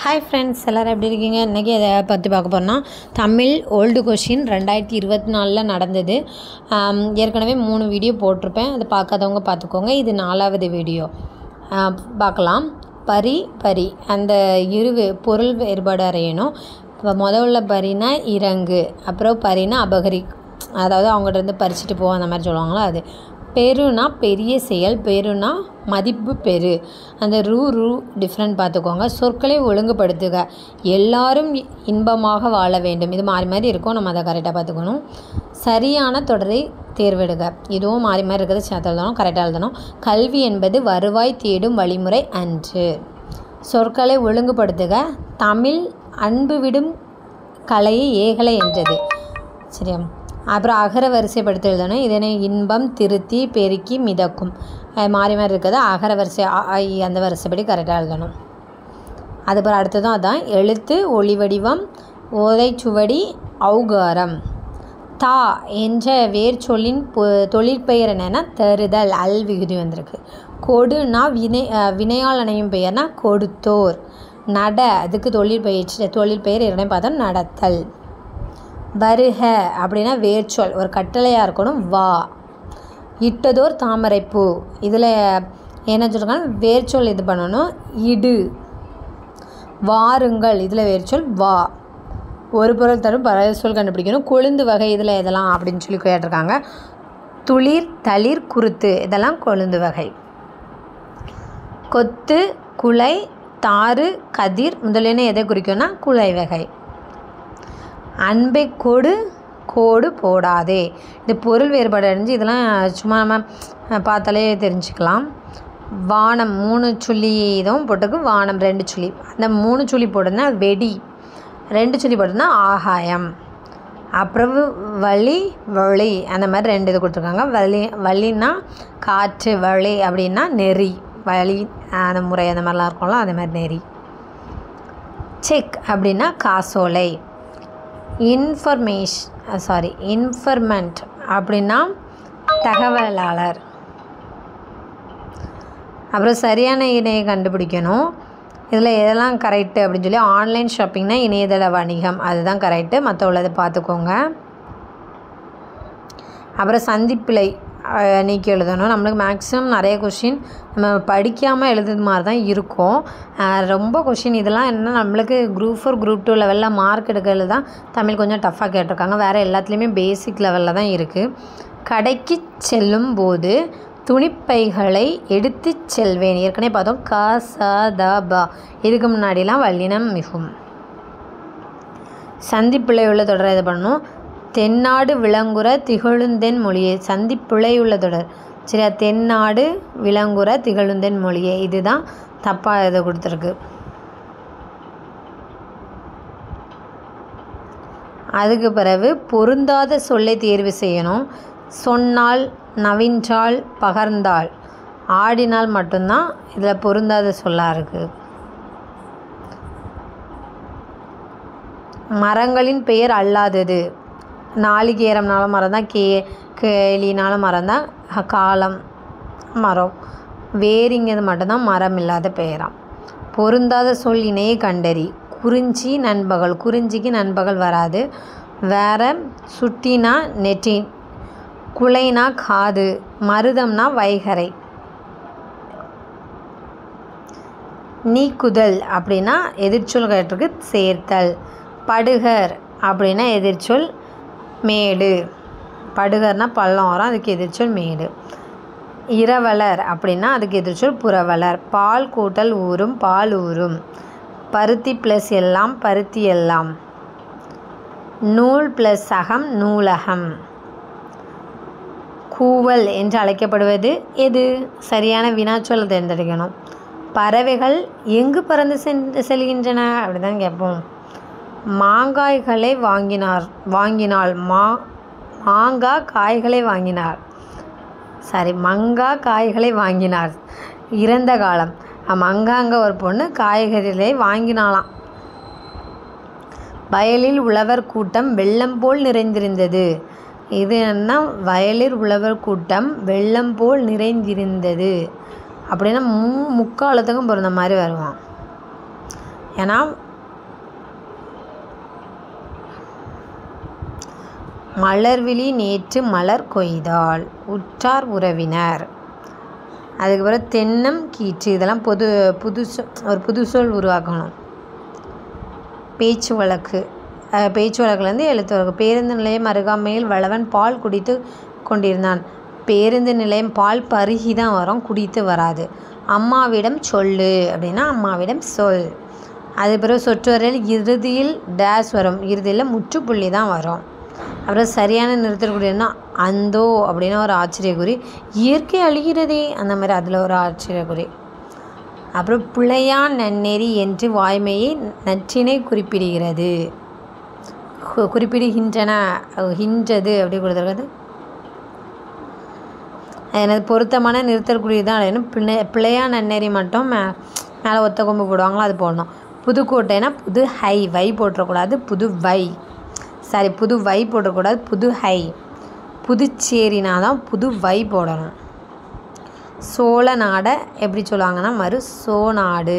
hi friends எல்லோரும் எப்படி இருக்கீங்க இன்றைக்கி எதை பற்றி பார்க்க போகிறோம்னா தமிழ் ஓல்டு கொஷின் ரெண்டாயிரத்தி இருபத்தி நாலில் நடந்தது ஆம், ஏற்கனவே மூணு வீடியோ போட்டிருப்பேன் அதை பார்க்காதவங்க பார்த்துக்கோங்க இது நாலாவது வீடியோ ஆ, பார்க்கலாம் பரி பரி அந்த இரு பொருள் வேறுபாடு அறியணும் இப்போ முதல்ல பரினா இறங்கு அப்புறம் பரினா அபகரி அதாவது அவங்கள்ட்ட இருந்து பறிச்சுட்டு போ அந்த மாதிரி சொல்லுவாங்களா அது பெருனா பெரிய செயல் பெருனா மதிப்பு பெரு அந்த ரூ ரூ டிஃப்ரெண்ட் பார்த்துக்கோங்க சொற்களை ஒழுங்குபடுத்துக எல்லாரும் இ- இன்பமாக வாழ வேண்டும் இது மாறி மாறி இருக்கும் நம்ம அதை கரெக்டாக பார்த்துக்கணும் சரியான தொடரை தேர்வெடுக இதுவும் மாறி மாறி இருக்கிறது சேர்த்து எழுதணும் கரெக்டாக எழுதணும் கல்வி என்பது வருவாய் தேடும் வழிமுறை அன்று சொற்களை ஒழுங்குபடுத்துக தமிழ் அன்பு விடும் கலையை ஏகலை என்றது சரியா அப்புறம் அகர வரிசைப்படுத்தி எழுதணும் இதனை இன்பம் திருத்தி பெருக்கி மிதக்கும் அது மாறி மாறி இருக்கிறது அகர வரிசை அ, ஆ, இ அந்த வரிசைப்படி கரெக்டாக எழுதணும் அதுக்கப்புறம் அடுத்ததும் அதான் எழுத்து ஒளி வடிவம் ஓலைச்சுவடி ஔகாரம் தா என்ற வேர் சொல்லின் பொ- தொழிற்பெயர் என்னன்னா தருதல் அல் விகுதி வந்திருக்கு கொடுனா வினை அஹ், வினையால் அணையும் பெயர்னா கொடுத்தோர் நட அதுக்கு தொழிற்பெயர்ச்சி தொழிற்பெயர் இரண்டையும் பார்த்தா நடத்தல் வருக அப்படின்னா வேர்ச்சொல் ஒரு கட்டளையாக இருக்கணும் வா இட்டதோர் தாமரைப்பூ இதில் என்ன சொல்லிருக்காங்க வேர்ச்சொல் இது பண்ணணும் இடு வாருங்கள் இதில் வேர்ச்சொல் வா ஒரு பொருள் தரும் பல சொல் கண்டுபிடிக்கணும் கொழுந்து வகை இதில் எதெல்லாம் அப்படின்னு சொல்லி கேட்டிருக்காங்க துளிர் தளிர் குருத்து இதெல்லாம் கொழுந்து வகை கொத்து குலை தாறு கதிர் முதலியன எதை குறிக்கும்னா குலை வகை அன்பை கொடு கோடு போடாதே இது பொருள் வேறுபாடு அடைஞ்சு இதெல்லாம் சும்மா நம்ம அஹ், பார்த்தாலே தெரிஞ்சுக்கலாம் வானம் மூணு சுழி இதுவும் போட்டுக்கு வானம் ரெண்டு சுழி அந்த மூணு சுழி போடுனா வெடி ரெண்டு சுழி போடுனா ஆகாயம் அப்புறம் வழி வழி அந்த மாதிரி ரெண்டு இது கொடுத்துருக்காங்க வழி வழின்னா காற்று வழி அப்படின்னா நெறி வழி அந்த முறை அந்த மாதிரிலாம் இருக்கும்ல அந்த மாதிரி நெறி செக் அப்படின்னா காசோலை இன்ஃபர்மேஷ் சாரி இன்ஃபர்மெண்ட் அப்படின்னா தகவலாளர் அப்புறம் சரியான இணையை கண்டுபிடிக்கணும் இதில் எதெல்லாம் கரெக்டு அப்படின்னு சொல்லி ஆன்லைன் ஷாப்பிங்னா இணையதள வணிகம் அதுதான் கரெக்டு மற்ற உள்ளதை பார்த்துக்கோங்க அப்புறம் சந்திப்பிழை அஹ், நீக்கி எழுதணும் நம்மளுக்கு மேக்ஸிமம் நிறைய கொஷின் நம்ம படிக்காமல் எழுதுறது மாதிரி தான் இருக்கும் அஹ், ரொம்ப கொஷின் இதெல்லாம் என்ன நம்மளுக்கு குரூப் ஃபோர் குரூப் டூ லெவலில் மார்க் எடுக்கிறது தான் தமிழ் கொஞ்சம் டஃப்பாக கேட்டிருக்காங்க வேறு எல்லாத்துலேயுமே பேசிக் லெவலில் தான் இருக்குது கடைக்கு செல்லும் போது துணிப்பைகளை எடுத்து செல்வேன் ஏற்கனவே பார்த்தோம் க ச த ப இதுக்கு முன்னாடிலாம் வல்லினம் மிகும் சந்திப்பிழை உள்ள தொடரை இது பண்ணணும் தென்னாடு விளங்குற திகழுந்தென் மொழியே சந்திப்பிழை உள்ள தொடர் சரியா தென்னாடு விளங்குற திகழுந்தென் மொழியே இதுதான் தப்பாக இதை கொடுத்துருக்கு அதுக்கு பிறகு பொருந்தாத சொல்லை தேர்வு செய்யணும் சொன்னால் நவின்றால் பகர்ந்தாள் ஆடினால் மட்டும்தான் இதில் பொருந்தாத சொல்லாக இருக்குது மரங்களின் பெயர் அல்லாதது நாளிகேரம்னாலும் மரம் தான் கே கேலினாலும் மரம் தான் ஹ- காலம் மரம் வேரிங்கிறது மட்டும்தான் மரம் இல்லாத பெயராம் பொருந்தாத சொல் இணையை கண்டறி குறிஞ்சி நண்பகல் குறிஞ்சிக்கு நண்பகல் வராது வேற சுட்டினா நெற்றி குலைனா காது மருதம்னா வைகரை நீக்குதல் அப்படின்னா எதிர்ச்சொல் கேட்டிருக்கு சேர்த்தல் படுகர் அப்படின்னா எதிர்ச்சொல் மேடு படுகர்னா பள்ளம் வரும் அதுக்கு எதிர்ச்சொல் மேடு இரவலர் அப்படின்னா அதுக்கு எதிர்ச்சொல் புறவலர் பால் கூட்டல் ஊரும் பால் ஊரும் பருத்தி ப்ளஸ் எல்லாம் பருத்தி எல்லாம் நூல் ப்ளஸ் அகம் நூலகம் கூவல் என்று அழைக்கப்படுவது எது சரியான வினாச்சொல்லை தேர்ந்தெடுக்கணும் பறவைகள் எங்கு பறந்து சென்று செல்கின்றன அப்படிதான் கேட்போம் மாங்காய்களை வாங்கினார் வாங்கினாள் மா மாங்காய் காய்களை வாங்கினார் சாரி மங்கா காய்களை வாங்கினார் இறந்த காலம் மங்காங்க ஒரு பொண்ணு காய்கறிகளை வாங்கினாலாம் வயலில் உழவர் கூட்டம் வெள்ளம் போல் நிறைந்திருந்தது இது என்ன வயலில் உழவர் கூட்டம் வெள்ளம் போல் நிறைந்திருந்தது அப்படின்னா மு முக்காலத்துக்கும் பிறந்த மாதிரி வருவான் ஏன்னா மலர்விழி நேற்று மலர் கொய்தாள் உற்றார் உறவினர் அதுக்கப்புறம் தென்னம் கீற்று இதெல்லாம் பொது புது சொ- ஒரு புது சொல் உருவாக்கணும் பேச்சு வழக்கு அஹ், பேச்சு வழக்குலேருந்து எழுத்து வழக்கு பேருந்து நிலையம் அருகாமையில் வளவன் பால் குடித்து கொண்டிருந்தான் பேருந்து நிலையம் பால் பருகி தான் வரும் குடித்து வராது அம்மாவிடம் சொல்லு அப்படின்னா அம்மாவிடம் சொல் அது பிறகு சொற்றொடரில் இறுதியில் டேஸ் வரும் இறுதியில் முற்றுப்புள்ளி தான் வரும் அப்புறம் சரியான நிறுத்தக்கூடியதுன்னா அந்தோ அப்படின்னா ஒரு ஆச்சரியக்குறி இயற்கை அழிகிறதே அந்த மாதிரி அதில் ஒரு ஆச்சரியக்குறி அப்புறம் பிழையான் நன்னெறி என்று வாய்மையை நற்றினை குறிப்பிடுகிறது கு- குறிப்பிடுகின்றன அஹ் ஹின்றது அப்படி கொடுத்துருக்குது எனது பொருத்தமான நிறுத்தற்குரிய தான் அடையணும் பிள்ளை பிள்ளையா நன்னெறி மட்டும் மே மேலே ஒத்த கொம்பு போடுவாங்களோ அது போடணும் புதுக்கோட்டைனா புது ஹை வை போட்டுறக்கூடாது புது வை சாரி புது வை போடக்கூடாது புது ஹை புதுச்சேரினா தான் புது வை போடணும் சோழ நாடை எப்படி சொல்லுவாங்கன்னா மறு சோநாடு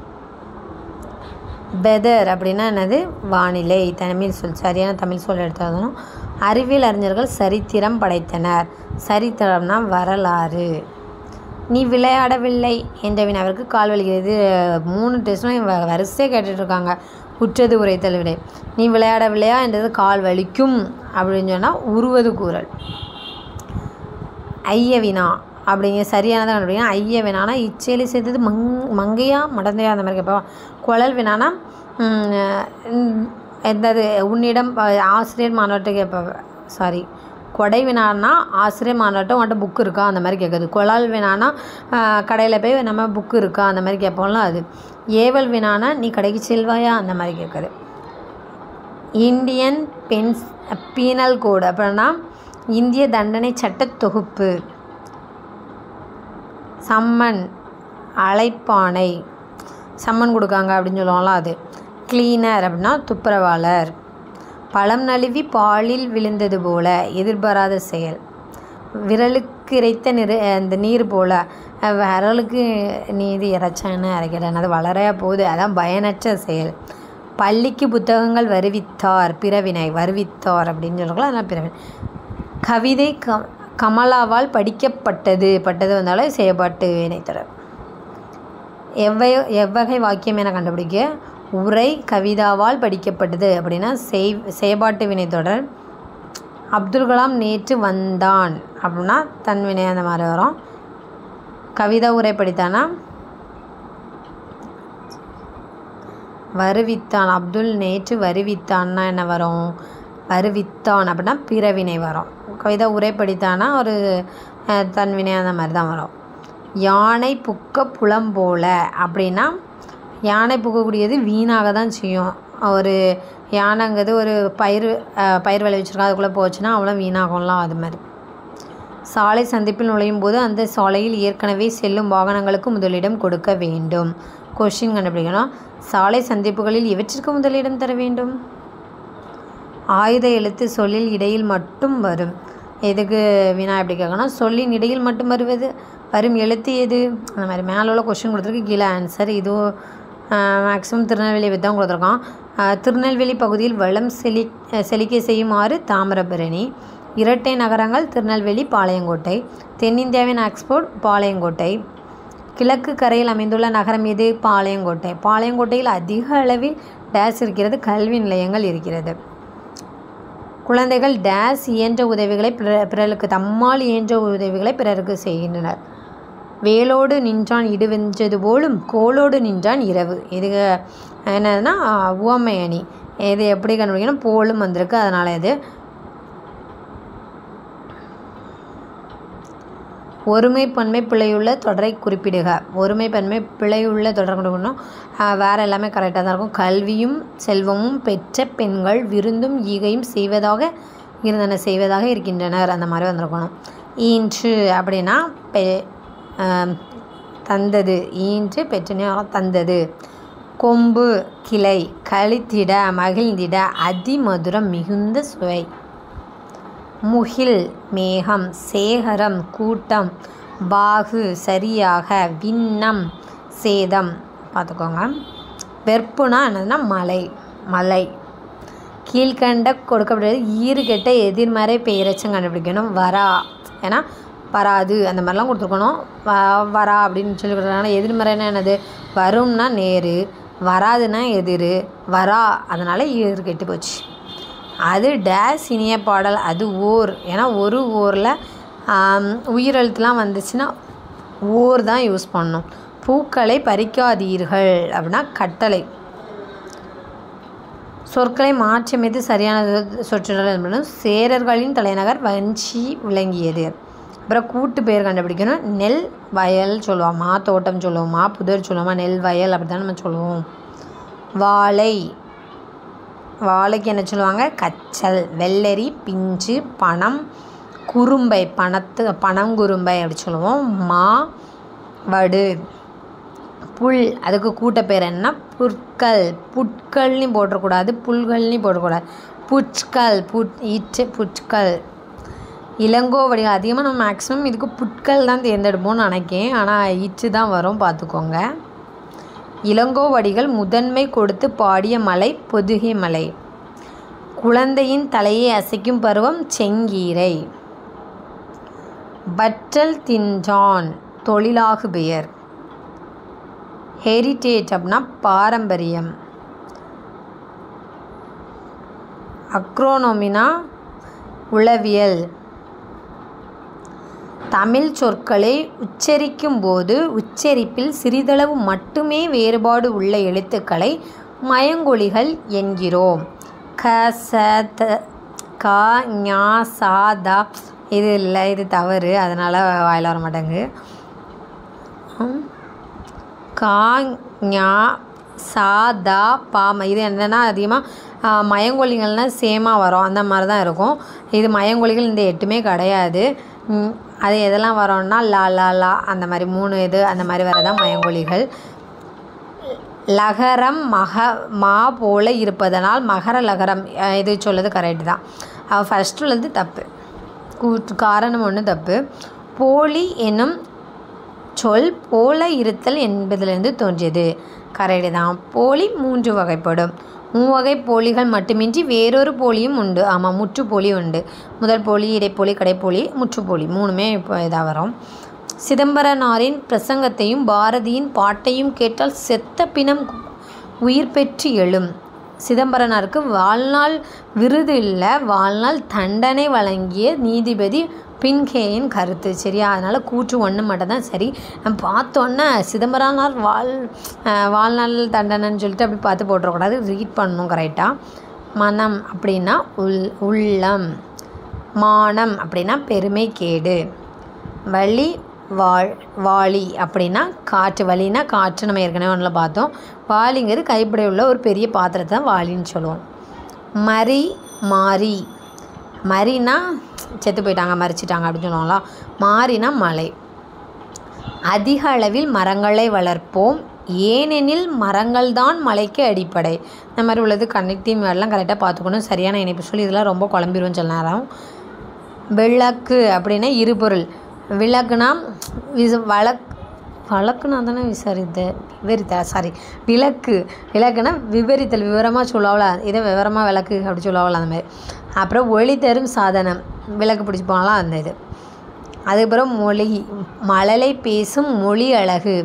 வெதர் அப்படின்னா என்னது வானிலை தமிழ் சொல் சரியான தமிழ் சொல் எடுத்தாலும் அறிவியல் அறிஞர்கள் சரித்திரம் படைத்தனர் சரித்திரம்னா வரலாறு நீ விளையாடவில்லை என்ற வினாவிற்கு கால் வலிக்கிறது மூணு டெஸ்ட்டும் வரிசையாக கேட்டுட்டு இருக்காங்க உற்றது உரைத்தல் விடை நீ விளையாடவில்லையா என்றது கால் வலிக்கும் அப்படின்னு சொன்னால் உருவது கூறல் ஐய வினா அப்படிங்க சரியானதை கண்டுபிடிங்க ஐய வினானா இச்செயலை செய்தது மங் மங்கையா மடந்தையா அந்த மாதிரி கேட்போம் குழல் வினானா ம், ம், எந்தது உன்னிடம் அஹ், ஆசிரியர் மாநாட்டு கேட்ப சாரி கொடை வினானா ஆசிரியர் மாநாட்டம் உன்கிட்ட புக்கு இருக்கா அந்த மாதிரி கேட்குது குழல் வினானா கடையில் போய் நம்ம புக்கு இருக்கா அந்த மாதிரி கேட்போம்ல அது ஏவல் வினானா நீ கடைக்கு செல்வாயா அந்த மாதிரி கேட்குது இந்தியன் பென்ஸ் பீனல் கோடு அப்படின்னா இந்திய தண்டனை சட்ட தொகுப்பு சம்மன் அழைப்பானை சம்மன் கொடுக்காங்க அப்படின்னு சொல்லுவாங்களா அது கிளீனர் அப்படின்னா துப்புரவாளர் பழம் நழுவி பாலில் விழுந்தது போல எதிர்பாராத செயல் விரலுக்கு இறைத்த நிறு அந்த நீர் போல அஹ் விரலுக்கு நீதி இறைச்சான்னு இறைக்கிறேன் அது வளரையா போகுது அதான் பயனற்ற செயல் பள்ளிக்கு புத்தகங்கள் வருவித்தார் பிறவினை வருவித்தார் அப்படின்னு சொல்லுவாங்களா அதெல்லாம் பிறவினை கவிதை க கமலாவால் படிக்கப்பட்டது பட்டது வந்தாலும் செயற்பாட்டு வினைத்தொடர் எவ்வை எவ்வகை வாக்கியம் என கண்டுபிடிக்க உரை கவிதாவால் படிக்கப்பட்டது அப்படின்னா செய் செயற்பாட்டு வினைத்தொடர் அப்துல் கலாம் நேற்று வந்தான் அப்படின்னா தன் வினை அந்த மாதிரி வரும் கவிதா உரை படித்தானா வருவித்தான் அப்துல் நேற்று வருவித்தான்னா என்ன வரும் வருவித்தான் அப்படின்னா பிறவினை வரும் கவிதா உரை படித்தானா ஒரு அஹ், தன்வினை அந்த மாதிரி தான் வரும் யானை புக்க புலம் போல அப்படின்னா யானை புக்கக்கூடியது வீணாக தான் செய்யும் ஒரு யானைங்கிறது ஒரு பயிர் அஹ், பயிர் விளைவிச்சிருக்கா அதுக்குள்ளே போச்சுன்னா அவ்வளோ வீணாகும்லாம் அது மாதிரி சாலை சந்திப்பில் நுழையும் போது அந்த சாலையில் ஏற்கனவே செல்லும் வாகனங்களுக்கு முதலிடம் கொடுக்க வேண்டும் கொஷின் கண்டுபிடிக்கணும் சாலை சந்திப்புகளில் எவற்றிற்கு முதலிடம் தர வேண்டும் ஆயுத எழுத்து சொல்லில் இடையில் மட்டும் வரும் எதுக்கு வினா எப்படி கேட்கணும் சொல்லின் இடையில் மட்டும் வருவது வரும் எழுத்து எது அந்த மாதிரி மேலே உள்ள கொஷின் கொடுத்துருக்கு கீழே ஆன்சர் இதுவும் மேக்ஸிமம் திருநெல்வேலி பற்றி தான் கொடுத்துருக்கான் அஹ், திருநெல்வேலி பகுதியில் வளம் செழி அஹ், செழிக்க செய்யுமாறு தாமிரபரணி இரட்டை நகரங்கள் திருநெல்வேலி பாளையங்கோட்டை தென்னிந்தியாவின் ஆக்ஸ்போர்ட் பாளையங்கோட்டை கிழக்கு கரையில் அமைந்துள்ள நகரம் எது பாளையங்கோட்டை பாளையங்கோட்டையில் அதிக அளவில் டேஸ் இருக்கிறது கல்வி நிலையங்கள் இருக்கிறது குழந்தைகள் டேஸ் இயன்ற உதவிகளை பிற பிறருக்கு தம்மால் இயன்ற உதவிகளை பிறருக்கு செய்கின்றனர் வேலோடு நின்றான் இடுவெஞ்சது போலும் கோலோடு நின்றான் இரவு இது என்னதுன்னா உவமை அணி இது எப்படி கண்டுபிடிக்கணும் போலும் வந்திருக்கு அதனால் இது ஒருமை பன்மை பிழையுள்ள தொடரை குறிப்பிடுக ஒருமை பன்மை பிழையுள்ள தொடர் கொடுக்கணும் வேறு எல்லாமே கரெக்டாக தான் இருக்கும் கல்வியும் செல்வமும் பெற்ற பெண்கள் விருந்தும் ஈகையும் செய்வதாக இருந்தன செய்வதாக இருக்கின்றனர் அந்த மாதிரி வந்திருக்கணும் ஈன்று அப்படின்னா பெ ஆம், தந்தது ஈன்று பெற்றனே தந்தது கொம்பு கிளை கழித்திட மகிழ்ந்திட அதிமதுரம் மிகுந்த சுவை முகில் மேகம் சேகரம் கூட்டம் பாகு சரியாக விண்ணம் சேதம் பார்த்துக்கோங்க வெற்புனா என்னதுன்னா மலை மலை கீழ்கண்ட கொடுக்கப்படுறது ஈறு கெட்ட எதிர்மறை பெயரச்சம் கண்டுபிடிக்கணும் வரா ஏன்னா வராது அந்த மாதிரிலாம் கொடுத்துருக்கணும் வ வரா அப்படின்னு சொல்லி கொடுத்துருக்காங்க எதிர்மறைன்னா என்னது வரும்னா நேரு வராதுன்னா எதிர் வரா அதனால் ஈறு கெட்டு போச்சு அது டேஸ் இனிய பாடல் அது ஓர் ஏன்னா ஒரு ஊரில் உயிரெழுத்துலாம் வந்துச்சுன்னா ஓர் தான் யூஸ் பண்ணணும் பூக்களை பறிக்காதீர்கள் அப்படின்னா கட்டளை சொற்களை மாற்றியமைத்து சரியான சொற்றொடர் என்பதும் சேரர்களின் தலைநகர் வஞ்சி விளங்கியது அப்புறம் கூட்டு பேர் கண்டுபிடிக்கணும் நெல் வயல் சொல்லுவோமா தோட்டம் சொல்லுவோமா புதர் சொல்லுவோமா நெல் வயல் அப்படி தான் நம்ம சொல்லுவோம் வாழை வாழைக்கு என்ன சொல்லுவாங்க கச்சல் வெள்ளரி பிஞ்சு பனம் குறும்பை பணத்து பனங்குறும்பை அப்படி சொல்லுவோம் மா வடு புல் அதுக்கு கூட்ட பேர் என்ன புற்கள் புட்கள்னு போட்டக்கூடாது புல்கள்னு போடக்கூடாது புட்கள் புட் இட்டு புட்கள் இளங்கோவடிகள் அதிகமாக நம்ம மேக்ஸிமம் இதுக்கு புட்கள் தான் தேர்ந்தெடுப்போம்னு நினைக்கேன் ஆனால் இட்டு தான் வரும் பார்த்துக்கோங்க இளங்கோவடிகள் முதன்மை கொடுத்து பாடிய மலை பொதுகை மலை குழந்தையின் தலையை அசைக்கும் பருவம் செங்கீரை பற்றல் தின்றான் தொழிலாகு பெயர் ஹெரிட்டேஜ் அப்படின்னா பாரம்பரியம் அக்ரோனோமினா உளவியல் தமிழ் சொற்களை உச்சரிக்கும் போது உச்சரிப்பில் சிறிதளவு மட்டுமே வேறுபாடு உள்ள எழுத்துக்களை மயங்கொலிகள் என்கிறோம் க ச த க ஞா சா தா இது இல்லை இது தவறு அதனால் வாயில் வர மாட்டேங்குது கா ஞா சா தா பாம இது என்னென்னா அதிகமாக மயங்கொலிகள்னால் சேமாக வரும் அந்த மாதிரி தான் இருக்கும் இது மயங்கொலிகள் இந்த எட்டுமே கிடையாது அது எதெல்லாம் வரோன்னா லா லா லா அந்த மாதிரி மூணு இது அந்த மாதிரி வரதான் மயங்கொலிகள் லகரம் மக மா போல இருப்பதனால் மகர லகரம் இது சொல்லுது கரெக்டு தான் அவள் ஃபஸ்ட்டு உள்ளது தப்பு கூற்று காரணம் ஒன்று தப்பு போலி என்னும் சொல் போல இருத்தல் என்பதிலிருந்து தோன்றியது கரெக்டு தான் போலி மூன்று வகைப்படும் மூவகை போலிகள் மட்டுமின்றி வேறொரு போலியும் உண்டு ஆமாம் முற்றுப்போலி உண்டு முதல் போலி இடைப்போலி கடைப்போலி முற்றுப்போலி மூணுமே இப்போ இதாக வரும் சிதம்பரனாரின் பிரசங்கத்தையும் பாரதியின் பாட்டையும் கேட்டால் செத்த பிணம் உயிர் பெற்று எழும் சிதம்பரனாருக்கு வாழ்நாள் விருது இல்லை வாழ்நாள் தண்டனை வழங்கிய நீதிபதி பின்கேயின் கருத்து சரியா அதனால் கூற்று ஒன்று மட்டும் தான் சரி நம்ம பார்த்தோன்னே சிதம்பரனார் வாழ் வாழ்நாள் தண்டனைன்னு சொல்லிட்டு அப்படி பார்த்து போட்டுறக்கூடாது ரீட் பண்ணணும் கரெக்டாக மனம் அப்படின்னா உள் உள்ளம் மானம் அப்படின்னா பெருமை கேடு வழி வாழ் வாளி அப்படின்னா காற்று வலினா காற்று நம்ம ஏற்கனவே ஒன்றில் பார்த்தோம் வாளிங்கிறது கைப்பிடி உள்ள ஒரு பெரிய பாத்திரத்தை தான் வாளின்னு சொல்லுவோம் மரி மாறி மரினா செத்து போயிட்டாங்க மறிச்சிட்டாங்க அப்படின்னு சொல்லுவாங்களா மாறினா மலை அதிக அளவில் மரங்களை வளர்ப்போம் ஏனெனில் மரங்கள் தான் மலைக்கு அடிப்படை இந்த மாதிரி உள்ளது கனெக்டிங் வேர்டெலாம் கரெக்டாக பார்த்துக்கணும் சரியான இணைப்பு சொல்லி இதெல்லாம் ரொம்ப குழம்பிடுவோம் சில நேரம் விளக்கு அப்படின்னா இருபொருள் விளக்குனா விச வழக் வழக்குனா தானே விசாரித்த விவரித்த சாரி விளக்கு விளக்குனா விவரித்தல் விவரமாக சொல்லுவாங்களா இதை விவரமாக விளக்கு அப்படி சொல்லுவாங்களா அந்த மாதிரி அப்புறம் ஒளி தரும் சாதனம் விளக்கு பிடிச்சி போனாலாம் அந்த இது அதுக்கப்புறம் மொழி மழலை பேசும் மொழி அழகு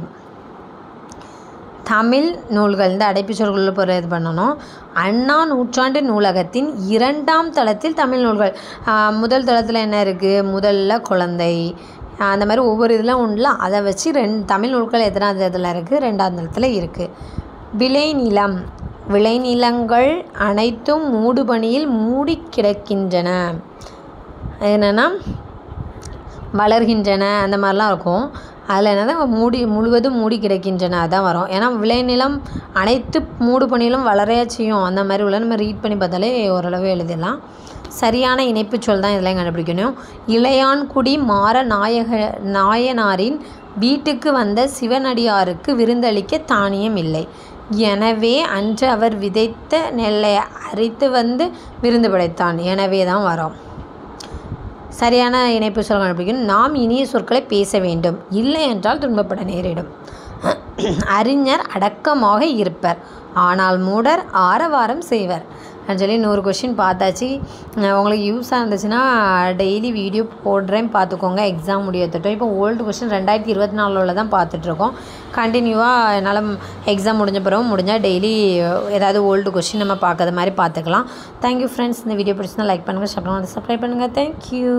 தமிழ் நூல்கள் இந்த அடைப்பு சொற்களில் போகிற இது பண்ணணும் அண்ணா நூற்றாண்டு நூலகத்தின் இரண்டாம் தளத்தில் தமிழ் நூல்கள் முதல் தளத்தில் என்ன இருக்குது முதல்ல குழந்தை அந்த மாதிரி ஒவ்வொரு இதெல்லாம் உண்டுல அதை வச்சு ரெண்டு தமிழ் நூல்கள் எத்தனாவது இதில் இருக்குது ரெண்டாவது தளத்தில் இருக்குது விளைநிலம் விளைநிலங்கள் அனைத்தும் மூடுபனியில் மூடி கிடக்கின்றன என்னென்னா வளர்கின்றன அந்த மாதிரிலாம் இருக்கும் அதில் என்னது மூடி முழுவதும் மூடி கிடக்கின்றன அதான் வரும் ஏன்னா விளைநிலம் அனைத்து மூடு பணியிலும் வளரையா செய்யும் அந்த மாதிரி உள்ள நம்ம ரீட் பண்ணி பார்த்தாலே ஓரளவு எழுதிடலாம் சரியான இணைப்பு சொல் தான் இதெல்லாம் கண்டுபிடிக்கணும் இளையான்குடி மாற நாயக நாயனாரின் வீட்டுக்கு வந்த சிவனடியாருக்கு விருந்தளிக்க தானியம் இல்லை எனவே அன்று அவர் விதைத்த நெல்லை அரித்து வந்து விருந்து படைத்தான் எனவே தான் வரோம் சரியான இணைப்பு சொல் கண்டுபிடிக்கணும் நாம் இனிய சொற்களை பேச வேண்டும் இல்லை என்றால் துன்பப்பட நேரிடும் அறிஞர் அடக்கமாக இருப்பர் ஆனால் மூடர் ஆரவாரம் செய்வர் அப்படின்னு சொல்லி நூறு கொஷின் பார்த்தாச்சு அஹ் உங்களுக்கு யூஸாக இருந்துச்சுன்னா டெய்லி வீடியோ போடுறேன் பார்த்துக்கோங்க எக்ஸாம் முடியத்தட்டும் இப்போ ஓல்டு கொஷின் ரெண்டாயிரத்தி இருபத்தி நாலில் தான் பார்த்துட்ருக்கோம் கண்டினியூவாக என்னால் எக்ஸாம் முடிஞ்ச பிறகு முடிஞ்சால் டெய்லி ஏதாவது ஓல்டு கொஷின் நம்ம பார்க்கறது மாதிரி பார்த்துக்கலாம் தேங்க்யூ ஃப்ரெண்ட்ஸ் இந்த வீடியோ பிடிச்சிருந்தா லைக் பண்ணுங்கள் சப்ஸ்கிரைப் பண்ணுங்கள் தேங்க்யூ